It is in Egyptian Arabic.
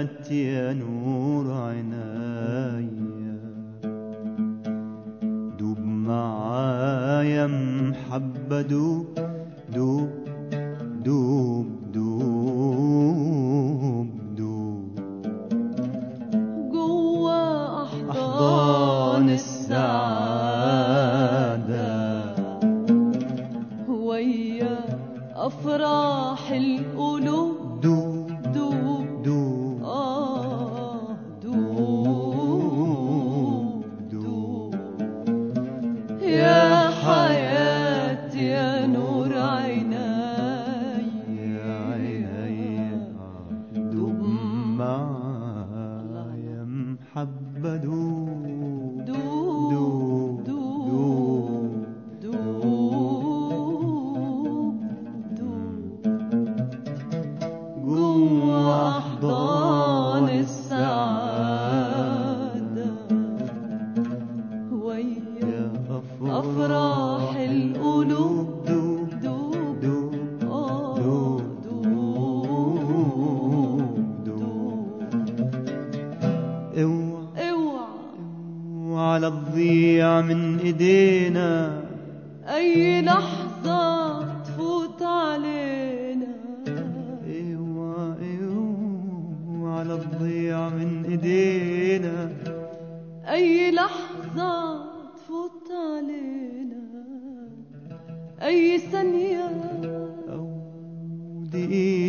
حياتي يا نور عنايا دوب معايا محبة دوب دوب دوب دوب دوب جوا أحضان أحضان السعادة السعادة ويا أفراح القلوب دوب دوب دوب آه دوب دوب يا حياتي يا نور عيناي يا عيني دوب معايا محبة دوب دوب دوب دوب دوب دوب جوا أحضان السعادة ويا يا أفراح القلوب دوب دوب دوب آه دوب دوب دوب دوب اوعى اوعى اوعى لا تضيع من ايدينا أي لحظة تفوت علينا اوعى اوعى لا تضيع من ايدينا أي لحظة تفوت علينا أي ثانية او دقيقة